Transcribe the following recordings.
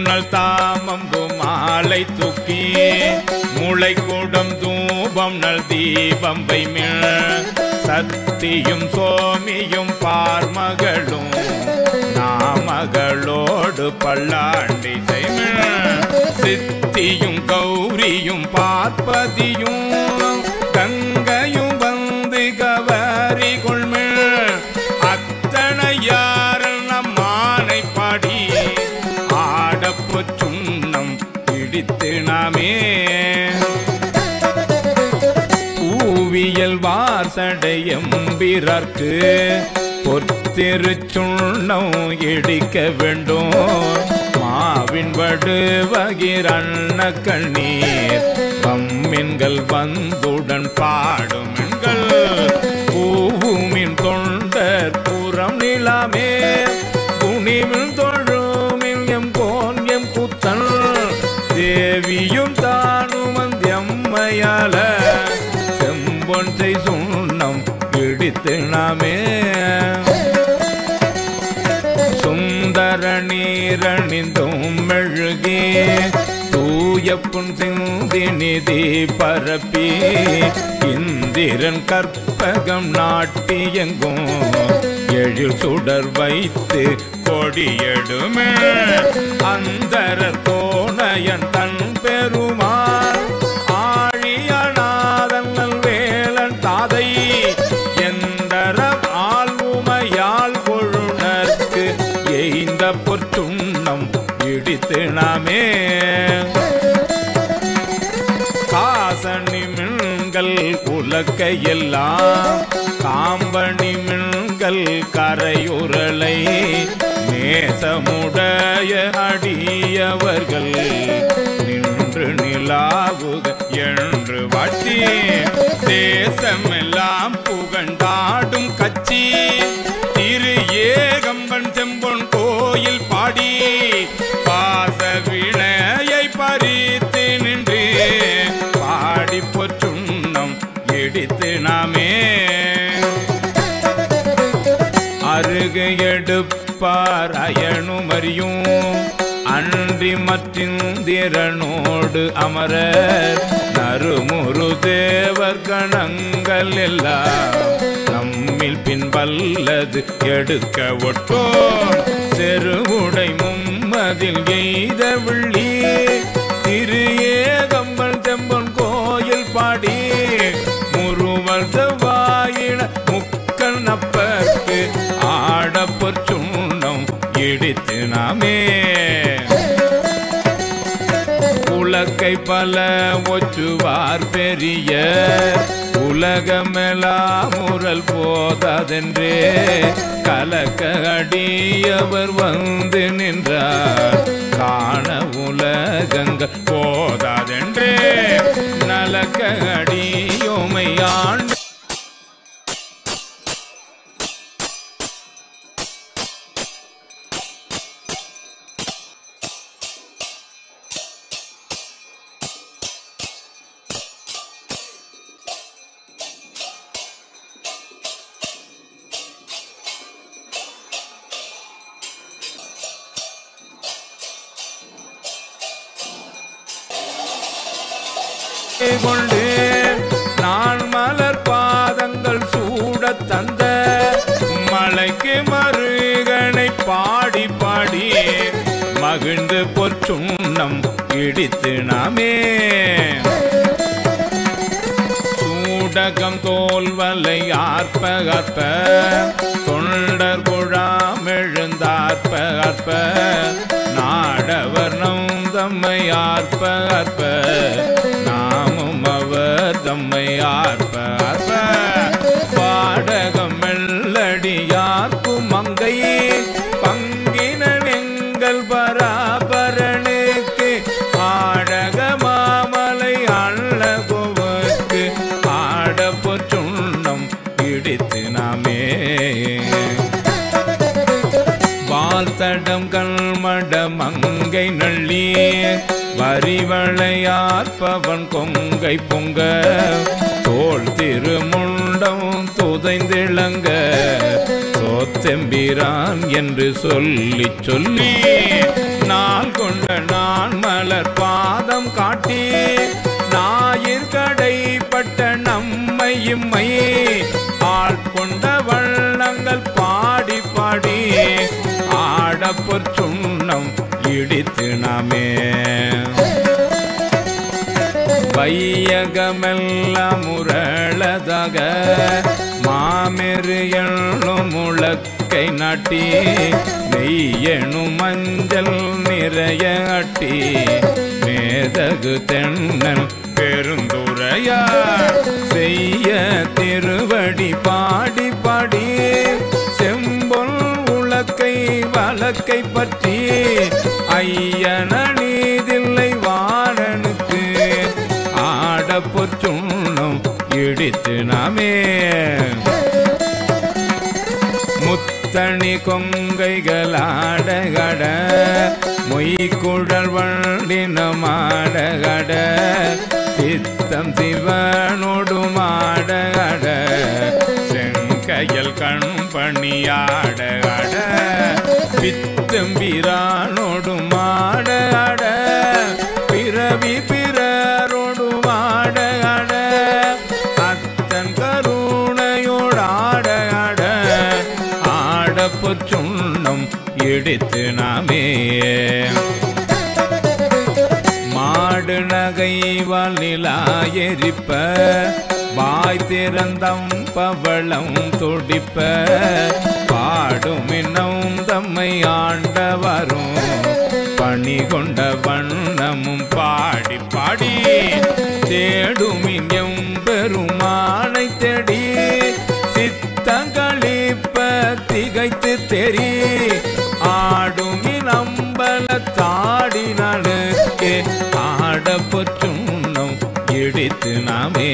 புனல் தாமம்பு மாலை தூக்கி முளை கூடம் தூபம் நல் தீபம் வைமிழ் சத்தியும் சோமியும் பார்மகளும் நாமகளோடு பல்லாண்டி செய்மிழ் சித்தியும் கௌரியும் பார்ப்பதியும் கங்கையும் வந்து கவரி கொள்மிழ் அத்தனையாரல் நம் மானை பாடி ஆடப்பு சுண்ணம் பிடித்து நாமே பூவியல் வாசடையம்பிறர்க்கு பொத்திருச்சுண்ணம் இடிக்க வேண்டும் மாவின் வடுவகிரண்ண கண்ணீர் பம்மின்கள் வந்துடன் பாடும் எண்கள் பூவுமின் தொண்டர் புறம் நிலாமே துணிவில் தொழுமில் எம் கோன் எம் குத்தன் தேவியும் தானும் எம்மையால செம்பொன்றை சுண்ணம் இடித்து நாமே சுந்தர நீரணிந்தும் மெழுகே தூய புன் சிந்தி நிதி பரப்பி இந்திரன் கற்பகம் நாட்டியெங்கும் எழில் சுடர் வைத்து கொடியெடுமே அந்தர தோணையன் தன் பெருமாள் ஆழியநாதன் வேலன் தாதை எந்தர ஆள்வுமையால் கொழுனர்க்கு எய்ந்த பொற்றுண்ணம் இடித்து நாமே காசணி மின்கள் உலக்கையெல்லாம் காம்பணி மின்கள் கரையுரலை நேசமுடைய அடியவர்கள் நின்று நிலாவுக என்று வாட்டி தேசமெல்லாம் புகண்டாடும் கட்சி திரு ஏகம்பன் செம்பொன் கோயில் பாடி பாச வினையை பறித்து நின்று பாடி பொற்றுண்ணம் இடித்து நாமே அருகு எடுப்பார் அயனுமறியும் அன்றி மற்றிந்திரனோடு அமரர் நறுமுறு தேவர் கணங்கள் எல்லாம் நம்மில் பின் வல்லது எடுக்க ஒட்டோ செருவுடை மும்மதில் எய்த விள்ளி திரு ஏகம்பல் தெம்பன் கோயில் பாடி முருவர் செவ்வாயின முக்கல் நப்பற்கு ஆடப்பற் சுண்ணம் இடித்து நாமே உலக்கை பல ஒச்சுவார் பெரிய உலகமெல்லாம் முரல் போதாதென்றே கலக்க அடியவர் வந்து நின்றார் காண உலகங்க போதாதென்றே நலக்க அடியோமை ஆண்டு கொண்டு நான் மலர் பாதங்கள் சூட தந்த மலைக்கு மருகனை பாடி பாடி மகிழ்ந்து பொற்றுண்ணம் இடித்து நாமே சூடகம் தோல்வலை ஆர்ப்ப ஆர்ப்ப தொண்டர் குழாம் எழுந்தார்ப்ப ஆர்ப்ப நாடவர் நம் தம்மை ஆர்ப்ப ஆர்ப்ப நாமும் அவர் தம்மை ஆர்ப்ப ஆர்ப்ப பாடகம் மெல்லடியார்க்கும் மங்கை பங்கினன் எங்கள் பராபரனுக்கு ஆடக மாமலை அள்ளகுவக்கு ஆடப்பு சுண்ணம் இடித்து நாமே வாழ்த்தடம் கண்மட மங்கை நள்ளி வரிவளையார்ப்பவன் கொங்கை பொங்க தோல் திருமுண்டம் துதைந்திளங்க சோத்தெம்பிரான் என்று சொல்லி சொல்லி நான் நாள் கொண்ட நான் மலர் பாதம் காட்டி ஞாயிற் கடைப்பட்ட நம்மை இம்மை ஆள் கொண்ட வள்ளங்கள் பாடி பாடி ஆடப்பொற் சுண்ணம் இடித்து நாமே வையகமெல்லாம் முரளதாக மாமெரு எண்ணும் முழக்கை நாட்டி நெய்யெனும் மஞ்சள் நிறைய அட்டி மேதகு தென்னல் பெருந்துரையார் செய்ய திருவடி பாடி பாடி செம்பொல் உலக்கை வழக்கை பற்றி ஐயன நீதில்லை வாணனுக்கு ஆடப்பொற் சுண்ணம் இடித்து நாமே முத்தணி கொங்கைகளாடகட மொய்குழல் வண்டினமாடகட சித்தம் சிவனோடு மாடகட செங்கையல் கண் பணியாடகட பித்தம்பிரானோடு மாடகட பிறவி பிறரோடு மாடகட அத்தன் கருணையோடாடகட ஆடப்புச் சுண்ணம் இடித்து நாமே மாடு நகை வலிலா எரிப்ப வாய் திறந்தம் பவளம் துடிப்ப பாடும் இன்னும் தம்மை ஆண்டவரும் பணி கொண்ட வண்ணமும் பாடி பாடி தேடுமின் எம்பெருமானை தேடி சித்தங்களிப்ப திகைத்து தெரி ஆடுமின் அம்பல தாடினனுக்கே ஆடப்பொற்றுண்ணும் இடித்து நாமே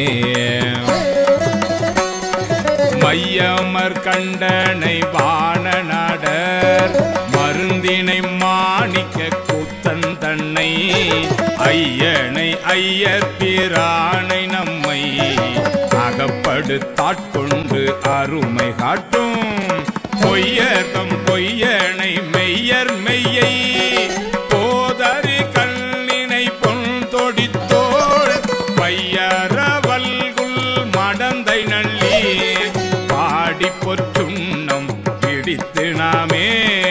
மையமர் கண்டனை வாணநாடர் மருந்தினை மாணிக்க கூத்தன் தன்னை ஐயனை ஐயர் பிரானை நம்மை அகப்படுத்தாட்கொண்டு அருமை காட்டும் பொய்யர்தம் பொய்யனை மெய்யர் மெய்யை போதறி கல்லினை பொன் தொடித்தோள் பையரவல்குள் மடந்தை நள்ளி பாடி பொற்றுண்ணம் பிடித்து நாமே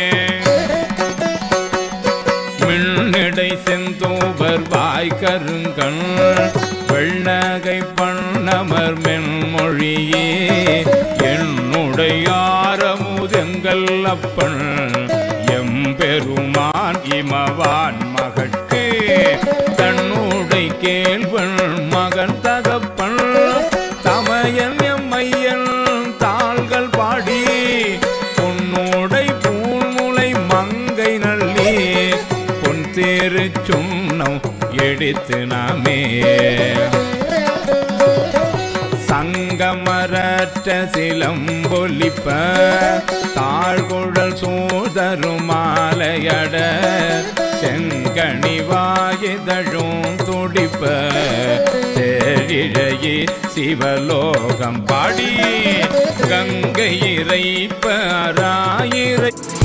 மின்னடை செந்தூபர் வாய் கருங்கண் வெள்ளகை பண்ணமர் மென்மொழியே என்னுடையாரமுதெங்கள் அப்பன் எம்பெருமான் இமவான் மகட்கு தன்னுடை கேள்வன் மகன் தகப்பன் தமையன் எம்மையன் தாள்கள் பாடி பொன்னோடை பூமுலை மங்கை நள்ளி பொன் தேரு சுண்ணம் எடுத்து நாமே சங்கமரற்ற சிலம்பொலிப்ப தாழ்குழல் சூதரும் மாலையட செங்கனி வாயிதழும் துடிப்ப தேழிழையே சிவலோகம் பாடி கங்கை இறைப்ப ராயிரை